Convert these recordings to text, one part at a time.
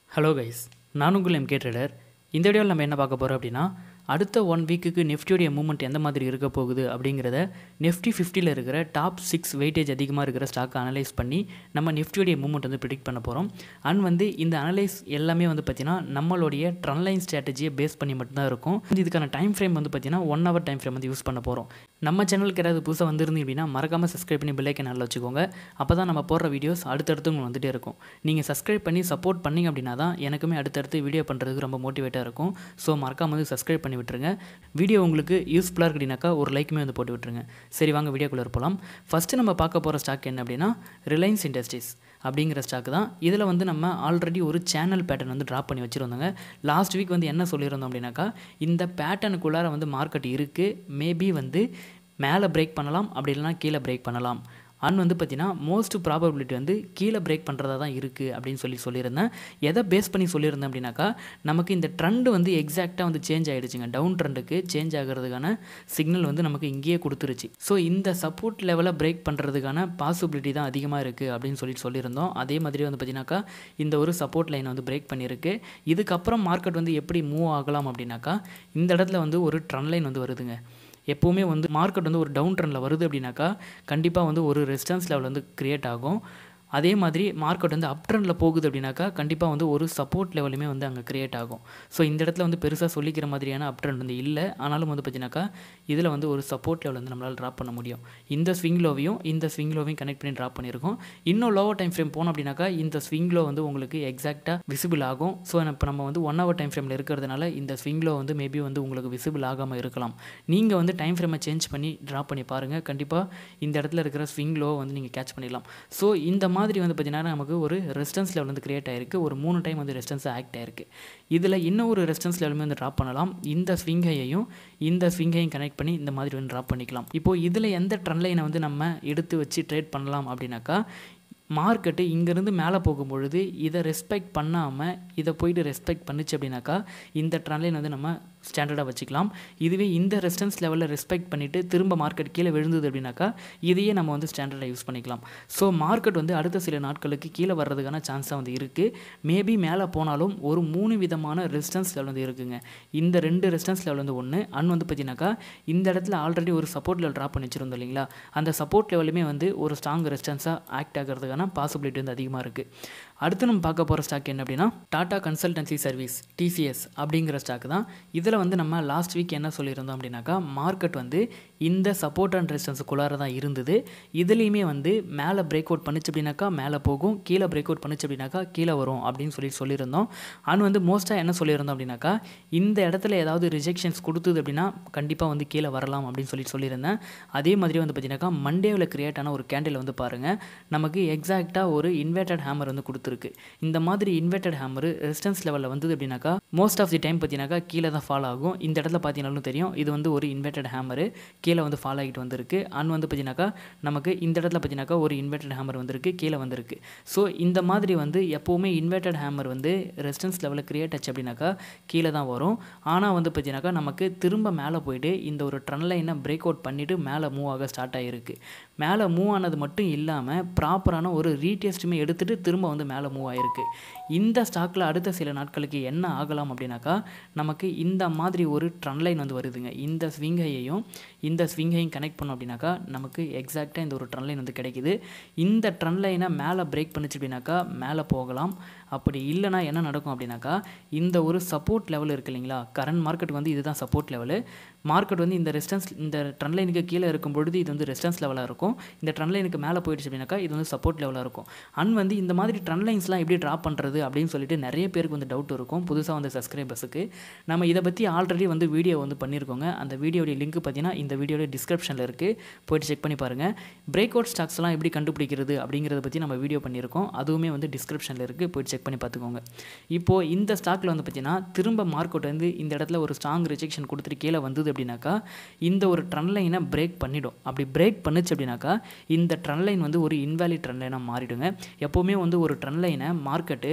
hello guys நான் உங்கள் MK trader இந்த வீடியோவில் நம்ம என்ன பார்க்க போகிறோம் அப்படின்னா அடுத்த ஒன் வீக்குக்கு நிஃப்டியோடைய மூவ்மெண்ட் எந்த மாதிரி இருக்க போகுது அப்படிங்கிறத நிஃப்டி ஃபிஃப்டியில் இருக்கிற டாப் சிக்ஸ் வெயிட்டேஜ் அதிகமாக இருக்கிற ஸ்டாக்கை அனலைஸ் பண்ணி நம்ம நிஃப்டியோடைய மூவ்மெண்ட் வந்து ப்ரிடிக்ட் பண்ண போகிறோம் அண்ட் வந்து இந்த அனலைஸ் எல்லாமே வந்து பார்த்திங்கன்னா நம்மளுடைய ட்ரன்லைன் ஸ்ட்ராட்டஜியை பேஸ் பண்ணி மட்டும்தான் இருக்கும் இதுக்கான டைம் ஃப்ரேம் வந்து பார்த்திங்கன்னா ஒன் ஹவர் டைம் ஃப்ரேம் வந்து யூஸ் பண்ண போகிறோம் நம்ம சேனலுக்கு யாராவது புதுசாக வந்திருந்தீங்க அப்படின்னா மறக்காமல் சப்ஸ்கிரைப் பண்ணி பெல்லைக்கன் நல்லா வச்சுக்கோங்க அப்போ தான் நம்ம போடுற வீடியோஸ் அடுத்தடுத்து உங்களுக்கு வந்துட்டே இருக்கும் நீங்கள் சப்ஸ்கிரைப் பண்ணி சப்போர்ட் பண்ணிங்க அப்படின்னா தான் எனக்குமே அடுத்தடுத்து வீடியோ பண்ணுறதுக்கு ரொம்ப மோட்டிவேட்டாக இருக்கும் ஸோ மறக்காம வந்து சப்ஸ்கிரைப் பண்ணி விட்டுருங்க வீடியோ உங்களுக்கு யூஸ்ஃபுல்லாக இருக்கு அப்படின்னாக்கா ஒரு லைக்குமே வந்து போட்டு விட்டுருங்க சரி வாங்க வீடியோக்குள்ளே போகலாம் ஃபஸ்ட்டு நம்ம பார்க்க போகிற ஸ்டாக் என்ன அப்படின்னா ரிலையன்ஸ் இண்டஸ்ட்ரீஸ் அப்படிங்கிற ஸ்டாக் தான் இதில் வந்து நம்ம ஆல்ரெடி ஒரு சேனல் பேட்டர்ன் வந்து ட்ராப் பண்ணி வச்சுருந்தாங்க லாஸ்ட் வீக் வந்து என்ன சொல்லியிருந்தோம் அப்படின்னாக்கா இந்த பேட்டர்னுக்குள்ளார வந்து மார்க்கெட் இருக்குது மேபி வந்து மேலே பிரேக் பண்ணலாம் அப்படி இல்லைனா கீழே பிரேக் பண்ணலாம் அண்ட் வந்து பார்த்தீங்கன்னா மோஸ்ட் ப்ராபபிலிட்டி வந்து கீழே பிரேக் பண்ணுறதா தான் இருக்குது அப்படின்னு சொல்லி சொல்லியிருந்தேன் எதை பேஸ் பண்ணி சொல்லியிருந்தேன் அப்படின்னாக்கா நமக்கு இந்த ட்ரெண்டு வந்து எக்ஸாக்டாக வந்து சேஞ்ச் ஆகிடுச்சுங்க டவுன் ட்ரெண்டுக்கு சேஞ்ச் ஆகிறதுக்கான சிக்னல் வந்து நமக்கு இங்கேயே கொடுத்துருச்சு ஸோ இந்த சப்போர்ட் லெவலை பிரேக் பண்ணுறதுக்கான பாசிபிலிட்டி தான் அதிகமாக இருக்குது அப்படின்னு சொல்லிட்டு சொல்லியிருந்தோம் அதே மாதிரி வந்து பார்த்தீங்கன்னாக்கா இந்த ஒரு சப்போர்ட் லைனை வந்து பிரேக் பண்ணியிருக்கு இதுக்கப்புறம் மார்க்கெட் வந்து எப்படி மூவ் ஆகலாம் அப்படின்னாக்கா இந்த இடத்துல வந்து ஒரு ட்ரெண்ட் லைன் வந்து வருதுங்க எப்போவுமே வந்து மார்க்கெட் வந்து ஒரு டவுன் ட்ரெண்டில் வருது அப்படின்னாக்கா கண்டிப்பாக வந்து ஒரு ரெசிஸ்டன்ஸ் லெவல் வந்து க்ரியேட் ஆகும் அதே மாதிரி மார்க்கெட் வந்து அப் ட்ரெண்டில் போகுது அப்படின்னாக்கா கண்டிப்பாக வந்து ஒரு சப்போர்ட் லெவலுமே வந்து அங்கே க்ரியேட் ஆகும் ஸோ இந்த இடத்துல வந்து பெருசாக சொல்லிக்கிற மாதிரியான அப் ட்ரெண்ட் வந்து இல்லை ஆனாலும் வந்து பார்த்தீங்கன்னாக்கா இதில் வந்து ஒரு சப்போர்ட் லெவல் வந்து நம்மளால் ட்ராப் பண்ண முடியும் இந்த ஸ்விங் லோவையும் இந்த ஸ்விங் லோவையும் கனெக்ட் பண்ணி ட்ராப் பண்ணியிருக்கோம் இன்னும் லோவர் டைம் ஃப்ரேம் போனோம் அப்படின்னாக்கா இந்த ஸ்விங் லோ வந்து உங்களுக்கு எக்ஸாக்டாக விசிபிள் ஆகும் ஸோ இப்போ நம்ம வந்து ஒன் ஹவர் டைம் ஃப்ரேமில் இருக்கிறதுனால இந்த ஸ்விங் லோ வந்து மேபி வந்து உங்களுக்கு விசிபிள் ஆகாமல் இருக்கலாம் நீங்கள் வந்து டைம் ஃப்ரேமை சேஞ்ச் பண்ணி ட்ராப் பண்ணி பாருங்கள் கண்டிப்பாக இந்த இடத்துல இருக்கிற ஸ்விங் லோ வந்து நீங்கள் கேட்ச் பண்ணிடலாம் ஸோ இந்த மாதிரி வந்து பார்த்தீங்கன்னா நமக்கு ஒரு ரெசிஸ்டன்ஸ் லெவல் வந்து கிரியேட் ஆயிருக்கு ஒரு மூணு டைம் வந்து ரெசிஸ்டன்ஸ் ஆக்ட் ஆயிருக்கு இதில் இன்னும் ஒரு ரெசிஸ்டன்ஸ் லெவலுமே வந்து ட்ராப் பண்ணலாம் இந்த ஸ்விங்கையையும் இந்த ஸ்விங்கையும் கனெக்ட் பண்ணி இந்த மாதிரி வந்து ட்ராப் பண்ணிக்கலாம் இப்போது இதில் எந்த ட்ரெண்ட் லைனை வந்து நம்ம எடுத்து வச்சு ட்ரேட் பண்ணலாம் அப்படின்னாக்கா மார்க்கெட்டு இங்கேருந்து மேலே போகும்பொழுது இதை ரெஸ்பெக்ட் பண்ணாமல் இதை போயிட்டு ரெஸ்பெக்ட் பண்ணுச்சு அப்படின்னாக்கா இந்த ட்ரெண்ட்லைன் வந்து நம்ம ஸ்டாண்டர்டாக வச்சுக்கலாம் இதுவே இந்த ரெசிஸ்டன்ஸ் லெவலில் ரெஸ்பெக்ட் பண்ணிவிட்டு திரும்ப மார்க்கெட் கீழே விழுந்தது அப்படின்னாக்கா இதையே நம்ம வந்து ஸ்டாண்டர்டாக யூஸ் பண்ணிக்கலாம் ஸோ மார்க்கெட் வந்து அடுத்த சில நாட்களுக்கு கீழே வர்றதுக்கான சான்ஸாக வந்து இருக்குது மேபி மேலே போனாலும் ஒரு மூணு விதமான ரெசிஸ்டன்ஸ் லெவல் வந்து இருக்குங்க இந்த ரெண்டு ரெசிஸ்டன்ஸ் லெவல் வந்து ஒன்று அன் வந்து பார்த்தீங்கன்னாக்கா இந்த இடத்துல ஆல்ரெடி ஒரு சப்போர்ட் லெவல் ட்ராப் பண்ணி வச்சுருந்தோம் இல்லைங்களா அந்த சப்போர்ட் லெவலுமே வந்து ஒரு ஸ்ட்ராங் ரெசிஸ்டன்ஸாக ஆக்ட் ஆகிறதுக்கான பாசிபிலிட்டி வந்து அதிகமாக இருக்குது அடுத்து நம்ம பார்க்க போகிற ஸ்டாக் என்ன அப்படின்னா டாடா கன்சல்டன்சி சர்வீஸ் டிசிஎஸ் அப்படிங்கிற ஸ்டாக் தான் இதில் வந்து நம்ம லாஸ்ட் வீக் என்ன சொல்லியிருந்தோம் அப்படின்னாக்கா மார்க்கெட் வந்து இந்த சப்போர்ட் அண்ட் ரெசிஸ்டன்ஸுக்குள்ளார தான் இருந்தது இதுலேயுமே வந்து மேலே பிரேக் அவுட் பண்ணிச்சு அப்படின்னாக்கா மேலே போகும் கீழே பிரேக் அவுட் பண்ணிச்சு அப்படின்னாக்கா கீழே வரும் அப்படின்னு சொல்லி சொல்லியிருந்தோம் அண்ட் வந்து மோஸ்ட்டாக என்ன சொல்லியிருந்தோம் அப்படின்னாக்கா இந்த இடத்துல ஏதாவது ரிஜெக்ஷன்ஸ் கொடுத்தது அப்படின்னா கண்டிப்பாக வந்து கீழே வரலாம் அப்படின்னு சொல்லி சொல்லியிருந்தேன் அதே மாதிரி வந்து பார்த்தீங்கன்னாக்கா மண்டேவில் கிரியேட் ஆன ஒரு கேண்டில் வந்து பாருங்கள் நமக்கு எக்ஸாக்டாக ஒரு இன்வெர்டட் ஹேமர் வந்து கொடுத்துருக்கு இந்த மாதிரி இன்வெர்டட் ஹேமர் ரெசிஸ்டன்ஸ் லெவலில் வந்தது அப்படின்னாக்கா மோஸ்ட் ஆஃப் தி டைம் பார்த்தீங்கன்னாக்கா கீழே தான் ஃபால் ஆகும் இந்த இடத்துல பார்த்தீங்கன்னாலும் தெரியும் இது வந்து ஒரு இன்வெர்டட் ஹேமரு கீழே வந்து ஃபால் ஆகிட்டு வந்திருக்கு அண்ட் வந்து பார்த்தீங்கன்னாக்கா நமக்கு இந்த இடத்துல பார்த்தீங்கன்னாக்கா ஒரு இன்வெர்டட் ஹேமர் வந்திருக்கு கீழே வந்திருக்கு ஸோ இந்த மாதிரி வந்து எப்போவுமே இன்வெர்டட் ஹேமர் வந்து ரெசிஸ்டன்ஸ் லெவலில் கிரியேட் ஆச்சு அப்படின்னாக்கா கீழே தான் வரும் ஆனால் வந்து பார்த்தீங்கன்னாக்கா நமக்கு திரும்ப மேலே போயிட்டு இந்த ஒரு ட்ரெண்ட் லைனை பிரேக் அவுட் பண்ணிவிட்டு மேலே மூவ் ஆக ஸ்டார்ட் ஆகிருக்கு மேலே மூவ் ஆனது மட்டும் இல்லாமல் ப்ராப்பரான ஒரு ரீடெஸ்ட்டுமே எடுத்துகிட்டு திரும்ப வந்து மேலே மூவ் ஆகிருக்கு இந்த ஸ்டாக்கில் அடுத்த சில நாட்களுக்கு என்ன ஆகலாம் அப்படின்னாக்கா நமக்கு இந்த மாதிரி ஒரு ட்ரெண்ட் லைன் வந்து வருதுங்க இந்த ஸ்விங்கையையும் இந்த ஸ்விங்கையும் கனெக்ட் பண்ணோம் அப்படின்னாக்கா நமக்கு எக்ஸாக்டாக இந்த ஒரு ட்ரெண்ட் லைன் வந்து கிடைக்குது இந்த ட்ரெண்ட் லைனை மேலே பிரேக் பண்ணிச்சு அப்படின்னாக்கா மேலே போகலாம் அப்படி இல்லைனா என்ன நடக்கும் அப்படின்னாக்கா இந்த ஒரு சப்போர்ட் லெவல் இருக்குது இல்லைங்களா கரண்ட் மார்க்கெட் வந்து இதுதான் சப்போர்ட் லெவலு மார்க்கெட் வந்து இந்த ரெசிஸ்டன்ஸ் இந்த ட்ரெண்ட் லைனுக்கு கீழே இருக்கும் பொழுது இது வந்து ரெசிஸ்டன்ஸ் லெவலாக இருக்கும் இந்த ட்ரெண்ட் லைனுக்கு மேலே போயிடுச்சு அப்படின்னாக்கா இது வந்து சப்போர்ட் லெவலாக இருக்கும் அண்ட் வந்து இந்த மாதிரி ட்ரெண்ட் லைன்ஸ்லாம் எப்படி ட்ராப் பண்ணுறது அப்படின்னு சொல்லிட்டு நிறைய பேருக்கு வந்து டவுட் இருக்கும் புதுசாக வந்து சப்ஸ்கிரைபர்ஸுக்கு நம்ம இதை பற்றி ஆல்ரெடி வந்து வீடியோ வந்து பண்ணியிருக்கோங்க அந்த வீடியோடைய லிங்க் பார்த்தீங்கன்னா இந்த வீடியோட டிஸ்கிரிப்ஷனில் இருக்குது போயிட்டு செக் பண்ணி பாருங்கள் பிரேக் அவுட் ஸ்டாக்ஸ்லாம் எப்படி கண்டுபிடிக்கிறது அப்படிங்கிறத பற்றி நம்ம வீடியோ பண்ணியிருக்கோம் அதுவுமே வந்து டிஸ்கிரிப்ஷனில் இருக்குது போயிட்டு செக் பண்ணி பார்த்துக்கோங்க இப்போது இந்த ஸ்டாக்கில் வந்து பார்த்தீங்கன்னா திரும்ப மார்க்கெட் வந்து இந்த இடத்துல ஒரு ஸ்ட்ராங் ரிஜெக்ஷன் கொடுத்துட்டு கீழே வந்தது அப்படின்னாக்கா இந்த ஒரு ட்ரெண்ட் லைனை பிரேக் பண்ணிடும் அப்படி பிரேக் பண்ணுச்சு அப்படின்னாக்கா இந்த ட்ரெண்ட் லைன் வந்து ஒரு இன்வேலிட் ட்ரெண்ட் லைனாக மாறிடுங்க எப்போவுமே வந்து ஒரு ட்ரெண்ட் லைனை மார்க்கெட்டு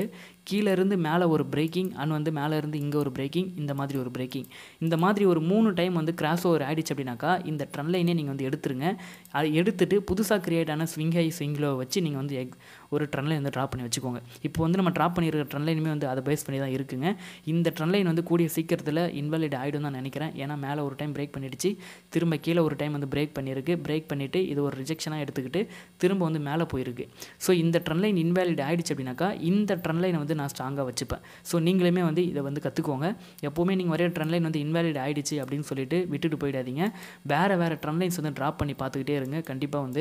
கீழே இருந்து மேலே ஒரு பிரேக்கிங் அண்ட் வந்து மேலே இருந்து இங்கே ஒரு பிரேக்கிங் இந்த மாதிரி ஒரு பிரேக்கிங் இந்த மாதிரி ஒரு மூணு டைம் வந்து கிராஸ் ஓவர் ஆயிடுச்சு அப்படின்னாக்கா இந்த ட்ரெண்ட் லைனே நீங்கள் வந்து எடுத்துருங்க அது எடுத்துட்டு புதுசாக கிரியேட் ஆன ஸ்விங் ஹை ஸ்விங் லோ வச்சு நீங்கள் வந்து எக் ஒரு ட்ரெண்ட் லைன் வந்து ட்ரா பண்ணி வச்சுக்கோங்க இப்போ வந்து நம்ம ட்ரா பண்ணியிருக்க ட்ரெண்ட் லைனுமே வந்து அதை பேஸ் பண்ணி தான் இருக்குங்க இந்த ட்ரெண்ட் லைன் வந்து கூடிய சீக்கிரத்தில் இன்வாலிட் ஆகிடும் தான் நினைக்கிறேன் ஏன்னா மேலே ஒரு டைம் பிரேக் பண்ணிடுச்சு திரும்ப கீழே ஒரு டைம் வந்து பிரேக் பண்ணியிருக்கு பிரேக் பண்ணிவிட்டு இது ஒரு ரிஜெக்ஷனாக எடுத்துக்கிட்டு திரும்ப வந்து மேலே போயிருக்கு ஸோ இந்த ட்ரெண்ட் லைன் இன்வாலிட் ஆகிடுச்சு அப்படின்னாக்கா இந்த ட்ரெண்ட் லைனை வந்து நான் ஸ்ட்ராங்காக வச்சுப்பேன் ஸோ நீங்களுமே வந்து இதை வந்து கற்றுக்கோங்க எப்போவுமே நீங்கள் வரைய ட்ரெண்ட் லைன் வந்து இன்வாலிட் ஆகிடுச்சு அப்படின்னு சொல்லிட்டு விட்டுட்டு போயிடாதீங்க வேறு வேறு ட்ரெண்ட் லைன்ஸ் வந்து ட்ராப் பண்ணி பார்த்துக்கிட்டே இருங்க கண்டிப்பாக வந்து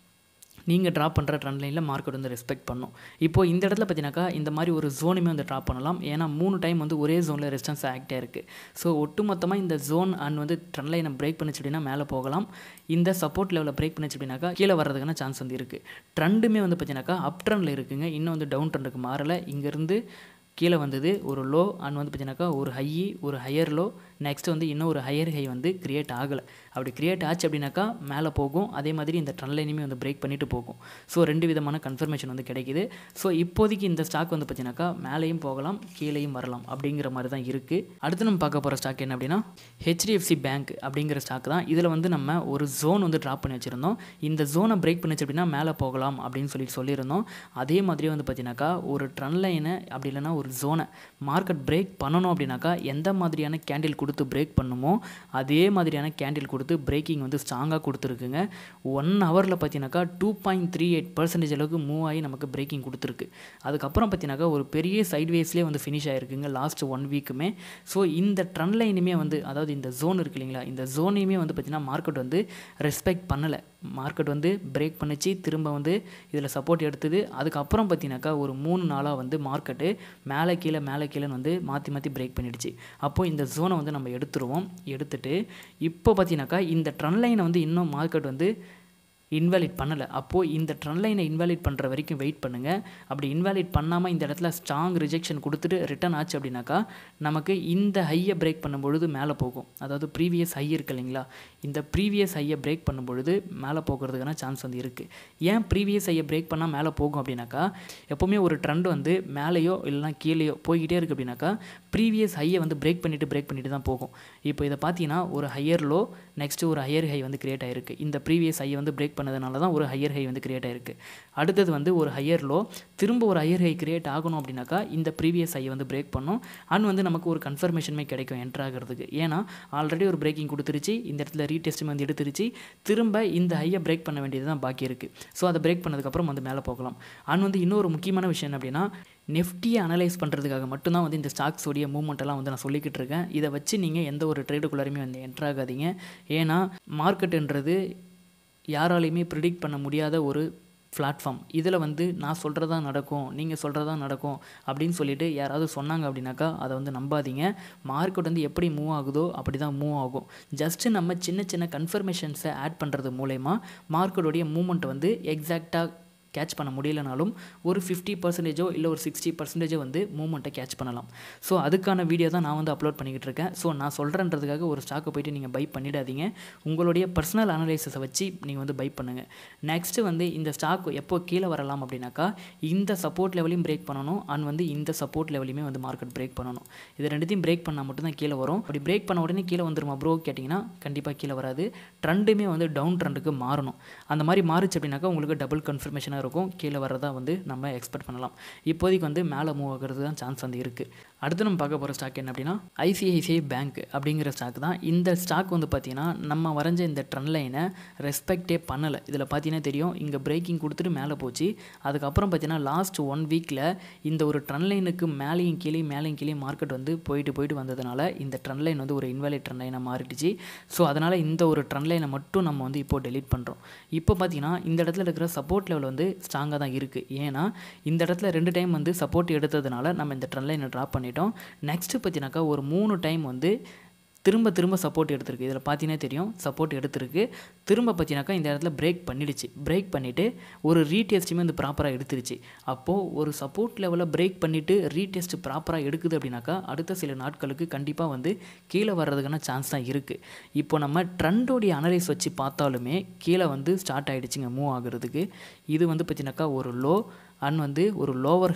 நீங்கள் ட்ராப் பண்ணுற ட்ரெண்ட் லைனில் மார்க்கெட் வந்து ரெஸ்பெக்ட் பண்ணும் இப்போது இந்த இடத்துல பார்த்தீங்கன்னாக்கா இந்த மாதிரி ஒரு ஜோனுமே வந்து ட்ராப் பண்ணலாம் ஏன்னா மூணு டைம் வந்து ஒரே ஜோனில் ரெசிஸ்டன்ஸ் ஆக்டாக இருக்குது ஸோ ஒட்டுமொத்தமாக இந்த ஜோன் அண்ட் வந்து ட்ரெண்ட் லைனை பிரேக் பண்ணிச்சு அப்படின்னா மேலே போகலாம் இந்த சப்போர்ட் லெவலில் பிரேக் பண்ணிச்சு அப்படின்னாக்கா கீழே வர்றதுக்கான சான்ஸ் வந்து இருக்குது ட்ரெண்டுமே வந்து பார்த்தீங்கன்னாக்கா அப் ட்ரெண்டில் இருக்குங்க இன்னும் வந்து டவுன் ட்ரெண்டுக்கு மாறலை இங்கேருந்து கீழே வந்தது ஒரு லோ அண்ட் வந்து பார்த்தீங்கன்னாக்கா ஒரு ஹை ஒரு ஹையர் லோ நெக்ஸ்ட் வந்து இன்னும் ஒரு ஹையர் ஹை வந்து கிரியேட் ஆகலை அப்படி கிரியேட் ஆச்சு அப்படின்னாக்கா மேலே போகும் அதே மாதிரி இந்த ட்ரெண்ட் லைனுமே வந்து பிரேக் பண்ணிட்டு போகும் ஸோ ரெண்டு விதமான கன்ஃபர்மேஷன் வந்து கிடைக்குது ஸோ இப்போதைக்கு இந்த ஸ்டாக் வந்து பார்த்தீங்கன்னாக்கா மேலேயும் போகலாம் கீழேயும் வரலாம் அப்படிங்கிற மாதிரி தான் இருக்குது அடுத்து நம்ம பார்க்க போகிற ஸ்டாக் என்ன அப்படின்னா ஹெச்டிஎஃப்சி பேங்க் அப்படிங்கிற ஸ்டாக் தான் இதில் வந்து நம்ம ஒரு ஜோன் வந்து ட்ராப் பண்ணி வச்சுருந்தோம் இந்த ஜோனை பிரேக் பண்ணிச்சு அப்படின்னா மேலே போகலாம் அப்படின்னு சொல்லி சொல்லியிருந்தோம் அதே மாதிரியே வந்து பார்த்தீங்கன்னாக்கா ஒரு ட்ரெண்ட் லைனை அப்படி இல்லைன்னா ஒரு ஜோனை மார்க்கெட் பிரேக் பண்ணணும் அப்படின்னாக்கா எந்த மாதிரியான கேண்டில் கொடுத்து பிரேக் பண்ணுமோ அதே மாதிரியான கேண்டில் கொடுத்து பிரேக்கிங் வந்து ஸ்ட்ராங்காக கொடுத்துருக்குங்க ஒன் ஹவரில் பார்த்தீங்கன்னாக்கா two point three eight percentage அளவுக்கு மூவ் ஆகி நமக்கு பிரேக்கிங் கொடுத்துருக்கு அதுக்கப்புறம் பார்த்தீங்கன்னாக்கா ஒரு பெரிய சைட்வேஸ்லேயே வந்து ஃபினிஷ் ஆகிருக்குங்க லாஸ்ட் ஒன் வீக்குமே ஸோ இந்த ட்ரெண்ட் லைனுமே வந்து அதாவது இந்த ஜோன் இருக்கு இல்லைங்களா இந்த ஜோனையுமே வந்து பார்த்திங்கன்னா மார்க்கெட் வந்து ரெஸ்பெக்ட் பண்ணலை மார்க்கெட் வந்து பிரேக் பண்ணிச்சு திரும்ப வந்து இதில் சப்போர்ட் எடுத்தது அதுக்கப்புறம் பார்த்தீங்கன்னாக்கா ஒரு மூணு நாளாக வந்து மார்க்கெட்டு மேலே கீழே மேலே கீழேன்னு வந்து மாற்றி மாற்றி பிரேக் பண்ணிடுச்சு அப்போது இந்த ஜோனை வந்து நம்ம எடுத்துருவோம் எடுத்துட்டு இப்போ பார்த்தீங்கன்னாக்கா இந்த ட்ரெண்ட் லைனை வந்து இன்னும் மார்க்கெட் வந்து இன்வாலிட் பண்ணலை அப்போது இந்த ட்ரெண்ட் லைனை இன்வாலிட் பண்ணுற வரைக்கும் வெயிட் பண்ணுங்கள் அப்படி இன்வாலிட் பண்ணாமல் இந்த இடத்துல ஸ்ட்ராங் ரிஜெக்ஷன் கொடுத்துட்டு ரிட்டர்ன் ஆச்சு அப்படின்னாக்கா நமக்கு இந்த ஹையை பிரேக் பண்ணும்பொழுது மேலே போகும் அதாவது ப்ரீவியஸ் ஹை இருக்கு இல்லைங்களா இந்த ப்ரீவியஸ் ஹையை பிரேக் பண்ணும்பொழுது மேலே போகிறதுக்கான சான்ஸ் வந்து இருக்குது ஏன் ப்ரீவியஸ் ஹையை பிரேக் பண்ணால் மேலே போகும் அப்படின்னாக்கா எப்போவுமே ஒரு ட்ரெண்ட் வந்து மேலேயோ இல்லைனா கீழேயோ போய்கிட்டே இருக்குது அப்படின்னாக்கா ப்ரீவியஸ் ஹையை வந்து பிரேக் பண்ணிவிட்டு பிரேக் பண்ணிட்டு தான் போகும் இப்போ இதை பார்த்தீங்கன்னா ஒரு ஹையர் லோ நெக்ஸ்ட்டு ஒரு ஹையர் ஹை வந்து கிரியேட் ஆகிருக்கு இந்த ப்ரீவியஸ் ஹையை வந்து பிரேக் பண்ணதுனால தான் ஒரு ஹையர் ஹை வந்து கிரியேட் ஆயிருக்கு அடுத்தது வந்து ஒரு ஹையர் லோ திரும்ப ஒரு ஹையர் ஹை கிரியேட் ஆகணும் அப்படின்னாக்கா இந்த ப்ரீவியஸ் ஹையை வந்து பிரேக் பண்ணும் அண்ட் வந்து நமக்கு ஒரு கன்ஃபர்மேஷனுமே கிடைக்கும் என்ட்ரு ஆகிறதுக்கு ஏன்னா ஆல்ரெடி ஒரு பிரேக்கிங் கொடுத்துருச்சு இந்த இடத்துல ரீடெஸ்ட்டும் வந்து எடுத்துருச்சு திரும்ப இந்த ஹையை பிரேக் பண்ண வேண்டியது தான் பாக்கி இருக்குது ஸோ அதை பிரேக் பண்ணதுக்கப்புறம் வந்து மேலே போகலாம் அண்ட் வந்து இன்னொரு முக்கியமான விஷயம் என்ன அப்படின்னா நெஃப்டியை அனலைஸ் பண்ணுறதுக்காக மட்டும்தான் வந்து இந்த ஸ்டாக்ஸோடைய மூவ்மெண்ட்டெல்லாம் வந்து நான் சொல்லிக்கிட்டு இருக்கேன் இதை வச்சு நீங்கள் எந்த ஒரு ட்ரேடுக்குள்ளாரையுமே வந்து என்ட்ரு ஆகாதீங்க ஏன்னா மார்க்கெட்டுன்றது யாராலையுமே ப்ரிடிக்ட் பண்ண முடியாத ஒரு பிளாட்ஃபார்ம் இதில் வந்து நான் சொல்கிறதா நடக்கும் நீங்கள் சொல்கிறதா நடக்கும் அப்படின்னு சொல்லிட்டு யாராவது சொன்னாங்க அப்படின்னாக்கா அதை வந்து நம்பாதீங்க மார்க்கெட் வந்து எப்படி மூவ் ஆகுதோ அப்படி தான் மூவ் ஆகும் ஜஸ்ட்டு நம்ம சின்ன சின்ன கன்ஃபர்மேஷன்ஸை ஆட் பண்ணுறது மூலயமா மார்க்கெட்டோடைய மூமெண்ட் வந்து எக்ஸாக்டாக கேட்ச் பண்ண முடியலனாலும் ஒரு ஃபிஃப்டி பர்சன்டேஜோ இல்லை ஒரு சிக்ஸ்டி பர்சன்டேஜோ வந்து மூமெண்ட்டை கேட்ச் பண்ணலாம் ஸோ அதுக்கான வீடியோ தான் நான் வந்து அப்லோட் பண்ணிக்கிட்டு இருக்கேன் ஸோ நான் சொல்கிறேன்றதுக்காக ஒரு ஸ்டாக்கை போயிட்டு நீங்கள் பை பண்ணிடாதீங்க உங்களுடைய பர்சனல் அனலைசிஸை வச்சு நீங்கள் வந்து பை பண்ணுங்கள் நெக்ஸ்ட்டு வந்து இந்த ஸ்டாக் எப்போ கீழே வரலாம் அப்படின்னாக்கா இந்த சப்போர்ட் லெவலையும் பிரேக் பண்ணணும் அண்ட் வந்து இந்த சப்போர்ட் லெவலையுமே வந்து மார்க்கெட் பிரேக் பண்ணணும் இது ரெண்டுத்தையும் பிரேக் பண்ணால் மட்டும்தான் கீழே வரும் அப்படி பிரேக் பண்ண உடனே கீழே வந்துருமா ப்ரோ கேட்டிங்கன்னா கண்டிப்பாக கீழே வராது ட்ரெண்டுமே வந்து டவுன் ட்ரெண்டுக்கு மாறணும் அந்த மாதிரி மாறுச்சு அப்படின்னாக்கா உங்களுக்கு டபுள் கன்ஃபர்மேஷனாக இருக்கும் கீழே வரதா வந்து நம்ம எக்ஸ்பெக்ட் பண்ணலாம் இப்போதைக்கு வந்து மேலே மூவ் ஆகிறது தான் சான்ஸ் வந்து இருக்குது அடுத்து நம்ம பார்க்க போகிற ஸ்டாக் என்ன அப்படின்னா ஐசிஐசிஐ பேங்க் அப்படிங்கிற ஸ்டாக் தான் இந்த ஸ்டாக் வந்து பார்த்திங்கன்னா நம்ம வரைஞ்ச இந்த ட்ரெண்ட் லைனை ரெஸ்பெக்டே பண்ணலை இதில் பார்த்தீங்கன்னா தெரியும் இங்கே பிரேக்கிங் கொடுத்துட்டு மேலே போச்சு அதுக்கப்புறம் பார்த்தீங்கன்னா லாஸ்ட் ஒன் வீக்கில் இந்த ஒரு ட்ரெண்ட் லைனுக்கு மேலேயும் கீழே மேலேயும் கீழே மார்க்கெட் வந்து போயிட்டு போயிட்டு வந்ததுனால இந்த ட்ரெண்ட் லைன் வந்து ஒரு இன்வாலிட் ட்ரெண்ட் லைனாக மாறிடுச்சு ஸோ அதனால் இந்த ஒரு ட்ரெண்ட் லைனை மட்டும் நம்ம வந்து இப்போ டெலீட் பண்ணுறோம் இப்போ பார்த்தீங்கன்னா இந்த இடத்துல இருக்கிற சப்போர்ட் லெவல் வந்து ஸ்ட்ராங்காக தான் இருக்குது ஏன்னா இந்த இடத்துல ரெண்டு டைம் வந்து சப்போர்ட் எடுத்ததுனால நம்ம இந்த ட்ரெண்ட் லைனை ட்ராப் பண்ணிட்டோம் நெக்ஸ்ட்டு பார்த்தீங்கன்னாக்கா ஒரு மூணு டைம் வந்து திரும்ப திரும்ப சப்போர்ட் எடுத்திருக்கு இதில் பார்த்தீங்கன்னா தெரியும் சப்போர்ட் எடுத்திருக்கு திரும்ப பார்த்தீங்கன்னாக்கா இந்த இடத்துல பிரேக் பண்ணிடுச்சு பிரேக் பண்ணிவிட்டு ஒரு ரீடெஸ்ட்டுமே வந்து ப்ராப்பராக எடுத்துருச்சு அப்போது ஒரு சப்போர்ட் லெவலில் பிரேக் பண்ணிவிட்டு ரீடெஸ்ட் ப்ராப்பராக எடுக்குது அப்படின்னாக்கா அடுத்த சில நாட்களுக்கு கண்டிப்பாக வந்து கீழே வர்றதுக்கான சான்ஸ் தான் இருக்குது இப்போ நம்ம ட்ரெண்டோடைய அனலைஸ் வச்சு பார்த்தாலுமே கீழே வந்து ஸ்டார்ட் ஆகிடுச்சுங்க மூவ் ஆகுறதுக்கு இது வந்து பார்த்தீங்கன்னாக்கா ஒரு லோ அண்ட் வந்து ஒரு லோவர் ஹை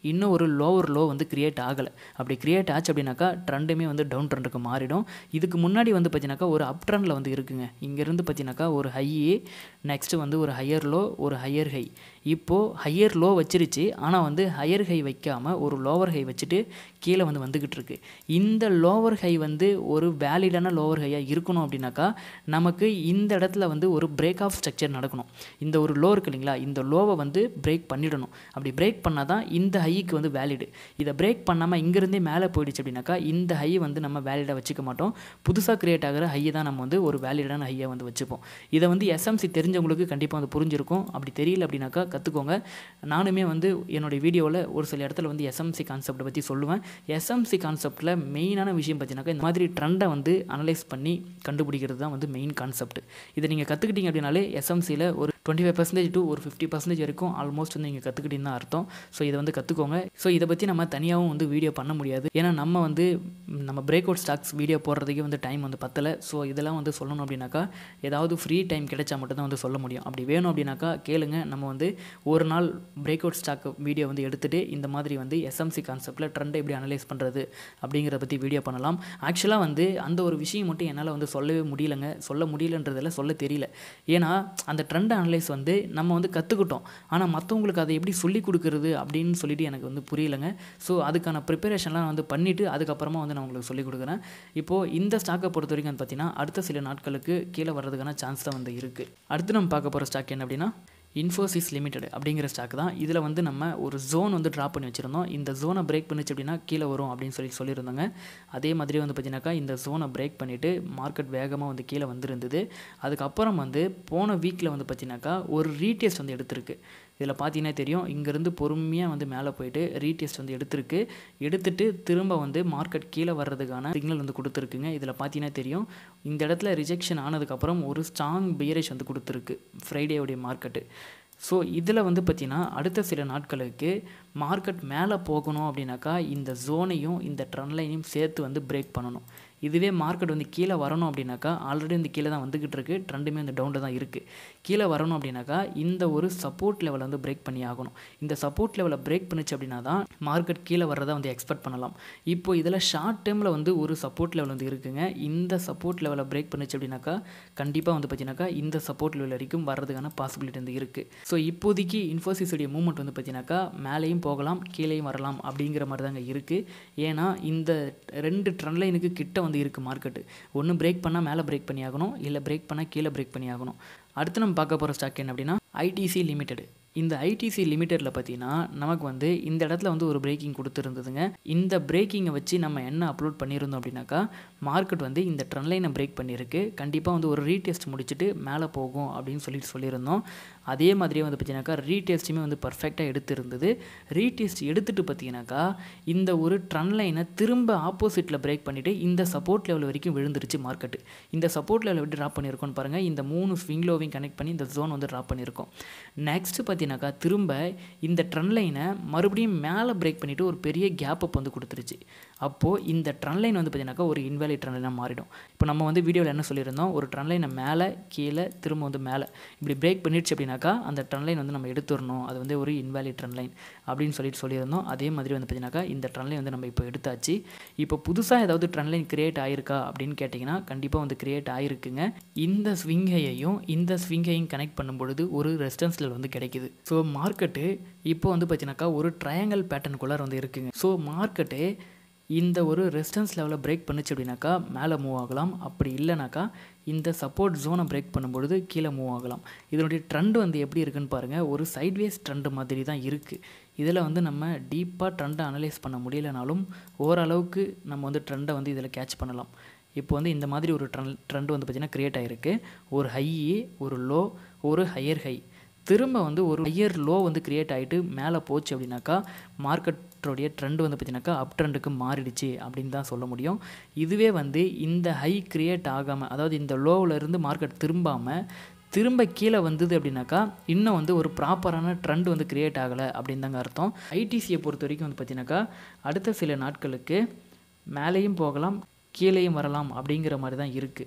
இன்னும் ஒரு லோவர் லோ வந்து கிரியேட் ஆகலை அப்படி கிரியேட் ஆச்சு அப்படின்னாக்கா ட்ரெண்டுமே வந்து டவுன் ட்ரெண்டுக்கு மாறிடும் இதுக்கு முன்னாடி வந்து பார்த்தீங்கன்னாக்கா ஒரு அப் ட்ரெண்டில் வந்து இருக்குங்க இங்கேருந்து பார்த்தீங்கன்னாக்கா ஒரு ஹை நெக்ஸ்ட்டு வந்து ஒரு ஹையர் லோ ஒரு ஹையர் ஹை இப்போது ஹையர் லோ வச்சிருச்சு ஆனால் வந்து ஹையர் ஹை வைக்காமல் ஒரு லோவர் ஹை வச்சுட்டு கீழே வந்து வந்துக்கிட்டு இருக்கு இந்த லோவர் ஹை வந்து ஒரு வேலிடான லோவர் ஹையாக இருக்கணும் அப்படின்னாக்கா நமக்கு இந்த இடத்துல வந்து ஒரு பிரேக் ஆஃப் ஸ்ட்ரக்சர் நடக்கணும் இந்த ஒரு லோ இருக்கு இல்லைங்களா இந்த லோவை வந்து பிரேக் பண்ணிடணும் அப்படி பிரேக் பண்ணால் தான் இந்த ஹைக்கு வந்து வேலிடு இதை பிரேக் பண்ணாமல் இங்கேருந்தே மேலே போயிடுச்சு அப்படின்னாக்கா இந்த ஹை வந்து நம்ம வேலிடாக வச்சுக்க மாட்டோம் புதுசாக கிரியேட் ஆகிற ஹையை தான் நம்ம வந்து ஒரு வேலிடான ஹையை வந்து வச்சுப்போம் இதை வந்து எஸ்எம்சி தெரிஞ்சவங்களுக்கு கண்டிப்பாக வந்து புரிஞ்சிருக்கும் அப்படி தெரியல அப்படின்னாக்கா கற்றுக்கோங்க நானுமே வந்து என்னுடைய வீடியோவில் ஒரு சில இடத்துல வந்து எஸ்எம்சி கான்செப்டை பற்றி சொல்லுவேன் எஸ்எம்சி கான்செப்ட்டில் மெயினான விஷயம் பார்த்தீங்கன்னாக்கா இந்த மாதிரி ட்ரெண்டை வந்து அனலைஸ் பண்ணி கண்டுபிடிக்கிறது தான் வந்து மெயின் கான்செப்ட் இதை நீங்கள் கற்றுக்கிட்டீங்க அப்படின்னாலே எஸ்எம்சியில் ஒரு டுவெண்ட்டி ஃபைவ் பர்சன்டேஜ் டு ஒரு ஃபிஃப்டி பர்சன்டேஜ் வரைக்கும் ஆல்மோஸ்ட் வந்து நீங்கள் கற்றுக்கிட்டீங்கன்னு தான் அர்த்தம் ஸோ இதை வந்து கற்றுக்கோங்க ஸோ இதை பற்றி நம்ம தனியாகவும் வந்து வீடியோ பண்ண முடியாது ஏன்னா நம்ம வந்து நம்ம பிரேக் அவுட் ஸ்டாக்ஸ் வீடியோ போடுறதுக்கே வந்து டைம் வந்து பத்தலை ஸோ இதெல்லாம் வந்து சொல்லணும் அப்படின்னாக்கா ஏதாவது ஃப்ரீ டைம் கிடைச்சா மட்டும் தான் வந்து சொல்ல முடியும் அப்படி வேணும் அப்படின்னாக்கா கேளுங்க நம்ம வந்து ஒரு நாள் பிரேக் அவுட் ஸ்டாக் வீடியோ வந்து எடுத்துகிட்டு இந்த மாதிரி வந்து எஸ்எம்சி கான்செப்ட்டில் ட்ரெண்டை எப்படி அனலைஸ் பண்ணுறது அப்படிங்கிறத பற்றி வீடியோ பண்ணலாம் ஆக்சுவலாக வந்து அந்த ஒரு விஷயம் மட்டும் என்னால் வந்து சொல்லவே முடியலங்க சொல்ல முடியலன்றதில் சொல்ல தெரியல ஏன்னா அந்த ட்ரெண்ட் அனலைஸ் வந்து நம்ம வந்து கற்றுக்கிட்டோம் ஆனால் மற்றவங்களுக்கு அதை எப்படி சொல்லி கொடுக்குறது அப்படின்னு சொல்லிட்டு எனக்கு வந்து புரியலைங்க ஸோ அதுக்கான ப்ரிப்பரேஷன்லாம் வந்து பண்ணிவிட்டு அதுக்கப்புறமா வந்து நான் உங்களுக்கு சொல்லிக் கொடுக்குறேன் இப்போது இந்த ஸ்டாக்கை பொறுத்த வரைக்கும் வந்து பார்த்தீங்கன்னா அடுத்த சில நாட்களுக்கு கீழே வர்றதுக்கான சான்ஸ் தான் வந்து இருக்குது அடுத்து நம்ம பார்க்க போகிற ஸ்டாக் என்ன அப்படின்னா இன்ஃபோசிஸ் லிமிடெட் அப்படிங்கிற ஸ்டாக் தான் இதில் வந்து நம்ம ஒரு ஜோன் வந்து ட்ராப் பண்ணி வச்சுருந்தோம் இந்த ஜோனை பிரேக் பண்ணிச்சு அப்படின்னா கீழே வரும் அப்படின்னு சொல்லி சொல்லியிருந்தாங்க அதே மாதிரி வந்து பார்த்தீங்கன்னாக்கா இந்த ஜோனை பிரேக் பண்ணிவிட்டு மார்க்கெட் வேகமாக வந்து கீழே வந்திருந்தது அதுக்கப்புறம் வந்து போன வீக்கில் வந்து பார்த்தீங்கன்னாக்கா ஒரு ரீடெஸ்ட் வந்து எடுத்திருக்கு இதில் பார்த்தீங்கன்னா தெரியும் இங்கேருந்து பொறுமையாக வந்து மேலே போயிட்டு ரீடெஸ்ட் வந்து எடுத்திருக்கு எடுத்துட்டு திரும்ப வந்து மார்க்கெட் கீழே வர்றதுக்கான சிக்னல் வந்து கொடுத்துருக்குங்க இதில் பார்த்தீங்கன்னா தெரியும் இந்த இடத்துல ரிஜெக்ஷன் ஆனதுக்கப்புறம் ஒரு ஸ்ட்ராங் பியரேஜ் வந்து கொடுத்துருக்கு ஃப்ரைடேவுடைய மார்க்கெட்டு ஸோ இதில் வந்து பார்த்திங்கன்னா அடுத்த சில நாட்களுக்கு மார்க்கெட் மேலே போகணும் அப்படின்னாக்கா இந்த ஜோனையும் இந்த ட்ரெண்ட் லைனையும் சேர்த்து வந்து பிரேக் பண்ணணும் இதுவே மார்க்கெட் வந்து கீழே வரணும் அப்படின்னாக்கா ஆல்ரெடி வந்து கீழே தான் வந்துக்கிட்டு இருக்குது ட்ரெண்டுமே வந்து டவுனில் தான் இருக்குது கீழே வரணும் அப்படின்னாக்கா இந்த ஒரு சப்போர்ட் லெவலை வந்து பிரேக் பண்ணி ஆகணும் இந்த சப்போர்ட் லெவலை பிரேக் பண்ணிச்சு அப்படின்னா தான் மார்க்கெட் கீழே வர்றதை வந்து எக்ஸ்பெக்ட் பண்ணலாம் இப்போ இதில் ஷார்ட் டைமில் வந்து ஒரு சப்போர்ட் லெவல் வந்து இருக்குங்க இந்த சப்போர்ட் லெவலை பிரேக் பண்ணிச்சு அப்படின்னாக்கா கண்டிப்பாக வந்து பார்த்தீங்கன்னாக்கா இந்த சப்போர்ட் லெவல் வரைக்கும் வர்றதுக்கான பாசிபிலிட்டி வந்து இருக்குது ஸோ இப்போதைக்கு இன்ஃபோசிஸுடைய மூவ்மெண்ட் வந்து பார்த்தீங்கன்னாக்கா மேலேயும் போகலாம் கீழேயும் வரலாம் அப்படிங்கிற மாதிரி தாங்க இருக்குது ஏன்னா இந்த ரெண்டு ட்ரெண்ட் லைனுக்கு கிட்ட வந்து இருக்குது மார்க்கெட்டு ஒன்று பிரேக் பண்ணால் மேலே பிரேக் பண்ணி ஆகணும் இல்லை பிரேக் பண்ணால் கீழே பிரேக் பண்ணி ஆகணும் அடுத்து நம்ம பார்க்க போகிற ஸ்டாக் என்ன அப்படின்னா ஐடிசி லிமிடெட் இந்த ஐடிசி லிமிட்டெடில் பார்த்தீங்கன்னா நமக்கு வந்து இந்த இடத்துல வந்து ஒரு பிரேக்கிங் கொடுத்துருந்ததுங்க இந்த பிரேக்கிங்கை வச்சு நம்ம என்ன அப்லோட் பண்ணியிருந்தோம் அப்படின்னாக்கா மார்க்கெட் வந்து இந்த ட்ரெண்ட் லைனை பிரேக் பண்ணியிருக்கு கண்டிப்பாக வந்து ஒரு ரீடெஸ்ட் முடிச்சுட்டு மேலே போகும் அப்படின்னு சொல்லிட்டு சொல்லியிருந்தோம் அதே மாதிரியே வந்து பார்த்தீங்கன்னாக்கா ரீடெஸ்ட்டுமே வந்து பர்ஃபெக்டாக எடுத்திருந்தது ரீடெஸ்ட் எடுத்துகிட்டு பார்த்தீங்கன்னாக்கா இந்த ஒரு ட்ரெண்ட் லைனை திரும்ப ஆப்போசிட்டில் பிரேக் பண்ணிவிட்டு இந்த சப்போர்ட் லெவல் வரைக்கும் விழுந்துருச்சு மார்க்கெட்டு இந்த சப்போர்ட் லெவல் எப்படி ட்ராப் பண்ணியிருக்கோம்னு பாருங்கள் இந்த மூணு ஸ்விங் லோவையும் கனெக்ட் பண்ணி இந்த ஜோன் வந்து ட்ராப் பண்ணியிருக்கோம் நெக்ஸ்ட் பார்த்தீங்கன்னாக்கா திரும்ப இந்த ட்ரெண்ட் லைனை மறுபடியும் மேலே பிரேக் பண்ணிவிட்டு ஒரு பெரிய கேப் அப் வந்து கொடுத்துருச்சு அப்போது இந்த ட்ரெண்ட் லைன் வந்து பார்த்தீங்கன்னாக்கா ஒரு இன்வேலிட் ட்ரெண்ட் லைனாக மாறிடும் இப்போ நம்ம வந்து வீடியோவில் என்ன சொல்லியிருந்தோம் ஒரு ட்ரெண்ட் லைனை மேலே கீழே திரும்ப வந்து மேலே இப்படி பிரேக் பண்ணிடுச்சு அப்படின்னாக்கா அந்த ட்ரெண்ட் லைன் வந்து நம்ம எடுத்துடணும் அது வந்து ஒரு இன்வேலிட் ட்ரெண்ட் லைன் அப்படின்னு சொல்லிட்டு சொல்லியிருந்தோம் அதே மாதிரி வந்து பார்த்தீங்கன்னாக்கா இந்த ட்ரெண்ட் லைன் வந்து நம்ம இப்போ எடுத்தாச்சு இப்போ புதுசாக ஏதாவது ட்ரெண்ட் லைன் கிரியேட் ஆயிருக்கா அப்படின்னு கேட்டிங்கன்னா கண்டிப்பாக வந்து கிரியேட் ஆயிருக்குங்க இந்த ஸ்விங்கையையும் இந்த ஸ்விங்கையும் கனெக்ட் பண்ணும் பொழுது ஒரு ரெசிஸ்டன்ஸ் லெவல் வந்து கிடைக்குது ஸோ மார்க்கெட்டு இப்போ வந்து பார்த்தீங்கன்னாக்கா ஒரு ட்ரையாங்கல் பேட்டர்னுக்குள்ளார வந்து இருக்குங்க ஸோ மார்க்கெட்டு இந்த ஒரு ரெசிஸ்டன்ஸ் லெவலை பிரேக் பண்ணுச்சு அப்படின்னாக்கா மேலே மூவ் ஆகலாம் அப்படி இல்லைனாக்கா இந்த சப்போர்ட் ஜோனை பிரேக் பண்ணும்பொழுது கீழே மூவ் ஆகலாம் இதனுடைய ட்ரெண்ட் வந்து எப்படி இருக்குன்னு பாருங்கள் ஒரு சைட்வேஸ் ட்ரெண்டு மாதிரி தான் இருக்குது இதில் வந்து நம்ம டீப்பாக ட்ரெண்டை அனலைஸ் பண்ண முடியலனாலும் ஓரளவுக்கு நம்ம வந்து ட்ரெண்டை வந்து இதில் கேட்ச் பண்ணலாம் இப்போ வந்து இந்த மாதிரி ஒரு ட்ரெண்ட் ட்ரெண்ட் வந்து பார்த்திங்கன்னா க்ரியேட் ஆகிருக்கு ஒரு ஹை ஒரு லோ ஒரு ஹையர் ஹை திரும்ப வந்து ஒரு ஹையர் லோ வந்து க்ரியேட் ஆகிட்டு மேலே போச்சு அப்படின்னாக்கா மார்க்கெட்டோடைய ட்ரெண்ட் வந்து பார்த்திங்கனாக்கா அப் ட்ரெண்டுக்கு மாறிடுச்சு அப்படின்னு தான் சொல்ல முடியும் இதுவே வந்து இந்த ஹை க்ரியேட் ஆகாமல் அதாவது இந்த லோவில் இருந்து மார்க்கெட் திரும்பாமல் திரும்ப கீழே வந்தது அப்படின்னாக்கா இன்னும் வந்து ஒரு ப்ராப்பரான ட்ரெண்ட் வந்து க்ரியேட் ஆகலை அப்படின்னு தாங்க அர்த்தம் ஐடிசியை பொறுத்த வரைக்கும் வந்து பார்த்தீங்கன்னாக்கா அடுத்த சில நாட்களுக்கு மேலேயும் போகலாம் கீழேயும் வரலாம் அப்படிங்கிற மாதிரி தான் இருக்குது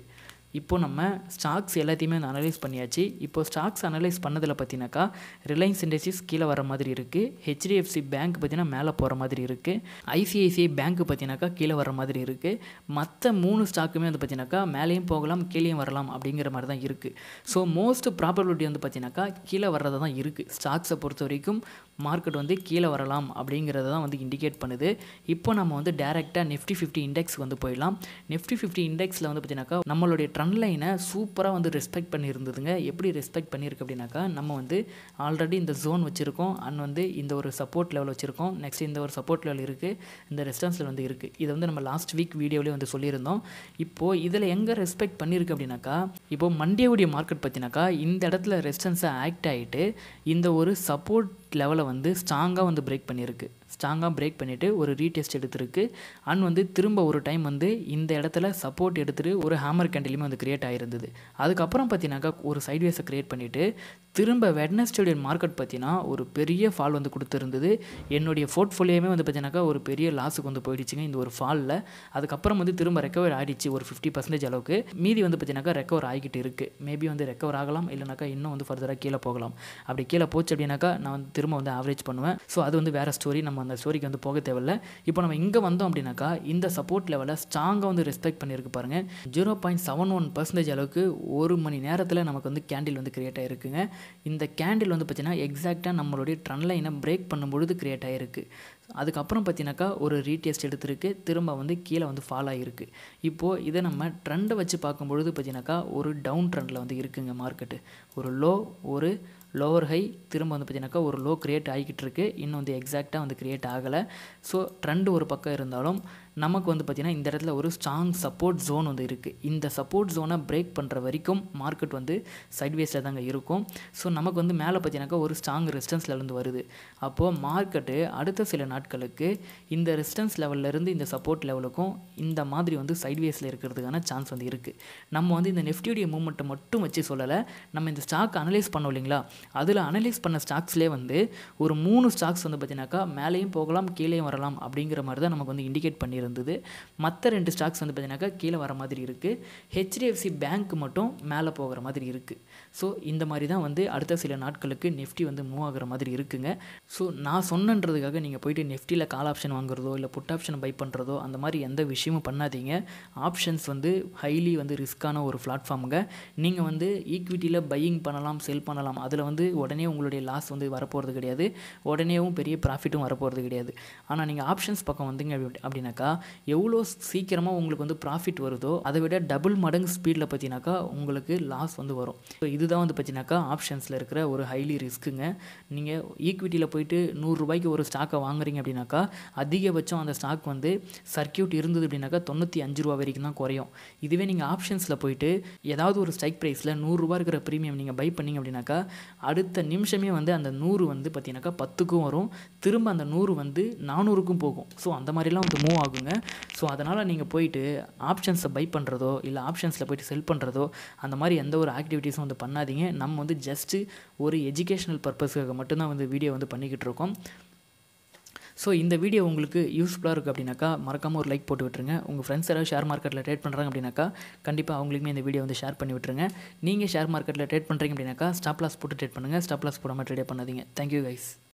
இப்போ நம்ம ஸ்டாக்ஸ் எல்லாத்தையுமே வந்து அனலைஸ் பண்ணியாச்சு இப்போ ஸ்டாக்ஸ் அனலைஸ் பண்ணதில் பார்த்தீங்கன்னாக்கா ரிலையன்ஸ் இண்டஸ்ட்ரீஸ் கீழே வர மாதிரி இருக்குது ஹெச்டிஎஃப்சி பேங்க் பார்த்தீங்கன்னா மேலே போகிற மாதிரி இருக்குது ஐசிஐசிஐ பேங்க் பார்த்தீங்கன்னாக்கா கீழே வர மாதிரி இருக்குது மற்ற மூணு ஸ்டாக்குமே வந்து பார்த்தீங்கன்னாக்கா மேலேயும் போகலாம் கீழேயும் வரலாம் அப்படிங்கிற மாதிரி தான் இருக்குது ஸோ மோஸ்ட் ப்ராபபிலிட்டி வந்து பார்த்தீங்கன்னாக்கா கீழே வர்றதா தான் இருக்குது ஸ்டாக்ஸை பொறுத்த வரைக்கும் மார்க்கெட் வந்து கீழே வரலாம் அப்படிங்கிறத தான் வந்து இண்டிகேட் பண்ணுது இப்போ நம்ம வந்து டேரெக்டாக நிஃப்டி ஃபிஃப்டி இண்டெக்ஸ் வந்து போயிடலாம் நிஃப்டி ஃபிஃப்டி இண்டெக்ஸில் வந்து பார்த்தீங்கன்னாக்கா நம்மளுடைய ட்ரெண்ட் லைனை சூப்பராக வந்து ரெஸ்பெக்ட் பண்ணியிருந்ததுங்க எப்படி ரெஸ்பெக்ட் பண்ணியிருக்கு அப்படின்னாக்கா நம்ம வந்து ஆல்ரெடி இந்த ஜோன் வச்சுருக்கோம் அண்ட் வந்து இந்த ஒரு சப்போர்ட் லெவல் வச்சுருக்கோம் நெக்ஸ்ட் இந்த ஒரு சப்போர்ட் லெவல் இருக்குது இந்த ரெஸ்டான்ஸில் வந்து இருக்குது இதை வந்து நம்ம லாஸ்ட் வீக் வீடியோலேயே வந்து சொல்லியிருந்தோம் இப்போது இதில் எங்கே ரெஸ்பெக்ட் பண்ணியிருக்கு அப்படின்னாக்கா இப்போது மண்டியவுடைய மார்க்கெட் பார்த்தினாக்கா இந்த இடத்துல ரெஸ்டன்ஸை ஆக்ட் ஆகிட்டு இந்த ஒரு சப்போர்ட் லெவலை வந்து ஸ்ட்ராங்காக வந்து பிரேக் பண்ணியிருக்கு ஸ்ட்ராங்காக பிரேக் பண்ணிவிட்டு ஒரு ரீடெஸ்ட் எடுத்திருக்கு அண்ட் வந்து திரும்ப ஒரு டைம் வந்து இந்த இடத்துல சப்போர்ட் எடுத்துகிட்டு ஒரு ஹேமர் கேண்டிலுமே வந்து கிரியேட் ஆகிருந்தது அதுக்கப்புறம் பார்த்தீங்கன்னாக்கா ஒரு சைட்வேஸை க்ரியேட் பண்ணிவிட்டு திரும்ப வெட்னஸ்டேடைய மார்க்கெட் பார்த்தீங்கன்னா ஒரு பெரிய ஃபால் வந்து கொடுத்துருந்தது என்னுடைய போர்ட்ஃபோலியோமே வந்து பார்த்தீங்கன்னாக்கா ஒரு பெரிய லாஸுக்கு வந்து போயிடுச்சுங்க இந்த ஒரு ஃபாலில் அதுக்கப்புறம் வந்து திரும்ப ரெக்கவர் ஆகிடுச்சு ஒரு ஃபிஃப்டி பர்சன்டேஜ் அளவுக்கு மீதி வந்து பார்த்தீங்கன்னாக்கா ரெக்கவர் ஆகிக்கிட்டு இருக்குது மேபி வந்து ரெக்கவர் ஆகலாம் இல்லைனாக்கா இன்னும் வந்து ஃபர்தராக கீழே போகலாம் அப்படி கீழே போச்சு அப்படின்னாக்கா நான் வந்து திரும்ப வந்து ஆவரேஜ் பண்ணுவேன் ஸோ அது வந்து வேறு ஸ்டோரி நம்ம அந்த ஸ்டோரிக்கு வந்து போக தேவையில்ல இப்போ நம்ம இங்கே வந்தோம் அப்படின்னாக்கா இந்த சப்போர்ட் லெவலில் ஸ்ட்ராங்காக வந்து ரெஸ்பெக்ட் பண்ணியிருக்கு பாருங்கள் zero point seven one percentage அளவுக்கு ஒரு மணி நேரத்தில் நமக்கு வந்து கேண்டில் வந்து கிரியேட் ஆகிருக்குங்க இந்த கேண்டில் வந்து பார்த்திங்கன்னா எக்ஸாக்டாக நம்மளுடைய ட்ரெண்ட் லைனை பிரேக் பண்ணும்பொழுது கிரியேட் ஆகிருக்கு அதுக்கப்புறம் பார்த்தீங்கன்னாக்கா ஒரு ரீடெஸ்ட் எடுத்திருக்கு திரும்ப வந்து கீழே வந்து ஃபால் ஆகிருக்கு இப்போது இதை நம்ம ட்ரெண்டை வச்சு பார்க்கும்பொழுது பார்த்தீங்கன்னாக்கா ஒரு டவுன் ட்ரெண்டில் வந்து இருக்குங்க மார்க்கெட்டு ஒரு லோ ஒரு லோவர் ஹை திரும்ப வந்து பார்த்தீங்கன்னாக்கா ஒரு லோ க்ரியேட் ஆகிக்கிட்டு இருக்கு இன்னும் வந்து எக்ஸாக்டாக வந்து க்ரியேட் ஆகலை ஸோ ட்ரெண்டு ஒரு பக்கம் இருந்தாலும் நமக்கு வந்து பார்த்திங்கன்னா இந்த இடத்துல ஒரு ஸ்ட்ராங் சப்போர்ட் ஜோன் வந்து இருக்குது இந்த சப்போர்ட் ஜோனை பிரேக் பண்ணுற வரைக்கும் மார்க்கெட் வந்து சைட்வேஸில் தாங்க இருக்கும் ஸோ நமக்கு வந்து மேலே பார்த்தீங்கன்னாக்கா ஒரு ஸ்ட்ராங் ரெசிஸ்டன்ஸ்லேருந்து வருது அப்போது மார்க்கெட்டு அடுத்த சில நாட்களுக்கு இந்த ரெசிஸ்டன்ஸ் லெவல்லேருந்து இந்த சப்போர்ட் லெவலுக்கும் இந்த மாதிரி வந்து சைட்வேஸில் இருக்கிறதுக்கான சான்ஸ் வந்து இருக்குது நம்ம வந்து இந்த நெஃப்டியுடைய மூமெண்ட்டை மட்டும் வச்சு சொல்லலை நம்ம இந்த ஸ்டாக் அனலைஸ் பண்ணோம் இல்லைங்களா அதில் அனலைஸ் பண்ண ஸ்டாக்ஸ்லேயே வந்து ஒரு மூணு ஸ்டாக்ஸ் வந்து பார்த்தீங்கன்னாக்கா மேலேயும் போகலாம் கீழேயும் வரலாம் அப்படிங்கிற மாதிரி தான் நமக்கு வந்து இண்டிகேட் பண்ணியிருந்தது மற்ற ரெண்டு ஸ்டாக்ஸ் வந்து பார்த்தீங்கன்னாக்கா கீழே வர மாதிரி இருக்குது ஹெச்டிஎஃப்சி பேங்க் மட்டும் மேலே போகிற மாதிரி இருக்குது ஸோ இந்த மாதிரி தான் வந்து அடுத்த சில நாட்களுக்கு நெஃப்டி வந்து மூவ் ஆகிற மாதிரி இருக்குங்க ஸோ நான் சொன்னன்றதுக்காக நீங்கள் போயிட்டு நெஃப்டியில் கால் ஆப்ஷன் வாங்குறதோ இல்லை புட் ஆப்ஷன் பை பண்ணுறதோ அந்த மாதிரி எந்த விஷயமும் பண்ணாதீங்க ஆப்ஷன்ஸ் வந்து ஹைலி வந்து ரிஸ்க்கான ஒரு பிளாட்ஃபார்முங்க நீங்கள் வந்து ஈக்விட்டியில் பையிங் பண்ணலாம் செல் பண்ணலாம் அதில் வந்து உடனே உங்களுடைய லாஸ் வந்து வரப்போகிறது கிடையாது உடனேவும் பெரிய ப்ராஃபிட்டும் வரப்போகிறது கிடையாது ஆனால் நீங்கள் ஆப்ஷன்ஸ் பக்கம் வந்தீங்க அப்படி- அப்படின்னாக்கா எவ்வளோ சீக்கிரமாக உங்களுக்கு வந்து ப்ராஃபிட் வருதோ அதை விட டபுள் மடங்கு ஸ்பீடில் பார்த்தீங்கன்னாக்கா உங்களுக்கு லாஸ் வந்து வரும் ஸோ இதுதான் வந்து பார்த்தீங்கன்னாக்கா ஆப்ஷன்ஸில் இருக்கிற ஒரு ஹைலி ரிஸ்க்குங்க நீங்கள் ஈக்விட்டியில் போயிட்டு நூறுரூபாய்க்கு ஒரு ஸ்டாக்கை வாங்குறீங்க அப்படின்னாக்கா அதிகபட்சம் அந்த ஸ்டாக் வந்து சர்க்கியூட் இருந்தது அப்படின்னாக்கா தொண்ணூற்றி அஞ்சு ரூபா வரைக்கும் தான் குறையும் இதுவே நீங்கள் ஆப்ஷன்ஸில் போயிட்டு ஏதாவது ஒரு ஸ்ட்ரைக் ப்ரைஸில் நூறுரூவா இருக்கிற ப்ரீமியம் நீங்கள் பை பண்ணீங்க அப்படின்னாக்கா அடுத்த நிமிஷமே வந்து அந்த நூறு வந்து பார்த்தீங்கன்னாக்கா பத்துக்கும் வரும் திரும்ப அந்த நூறு வந்து நானூறுக்கும் போகும் ஸோ அந்த மாதிரிலாம் வந்து மூவ் ஆகுங்க ஸோ அதனால் நீங்கள் போயிட்டு ஆப்ஷன்ஸை பை பண்ணுறதோ இல்லை ஆப்ஷன்ஸில் போயிட்டு செல் பண்ணுறதோ அந்த மாதிரி எந்த ஒரு ஆக்டிவிட்டீஸும் வந்து பண்ணாதீங்க நம்ம வந்து ஜஸ்ட்டு ஒரு எஜுகேஷனல் பர்பஸ்க்காக மட்டும்தான் வந்து வீடியோ வந்து பண்ணிக்கிட்டு இருக்கோம் ஸோ இந்த வீடியோ உங்களுக்கு யூஸ்ஃபுல்லாக இருக்குது அப்படின்னாக்கா மறக்காமல் ஒரு லைக் போட்டு விட்டுருங்க உங்கள் ஃப்ரெண்ட்ஸ் யாராவது ஷேர் மார்க்கெட்டில் ட்ரேட் பண்ணுறாங்க அப்படின்னாக்கா கண்டிப்பாக அவங்களுக்குமே இந்த வீடியோ வந்து ஷேர் பண்ணி விட்டுருங்க நீங்கள் ஷேர் மார்க்கெட்டில் ட்ரேட் பண்ணுறீங்க அப்படின்னாக்கா ஸ்டாப் லாஸ் போட்டு ட்ரேட் பண்ணுங்கள் ஸ்டாப் லாஸ் போடாமல் ட்ரேட் பண்ணாதீங்க தேங்க்யூ கைஸ்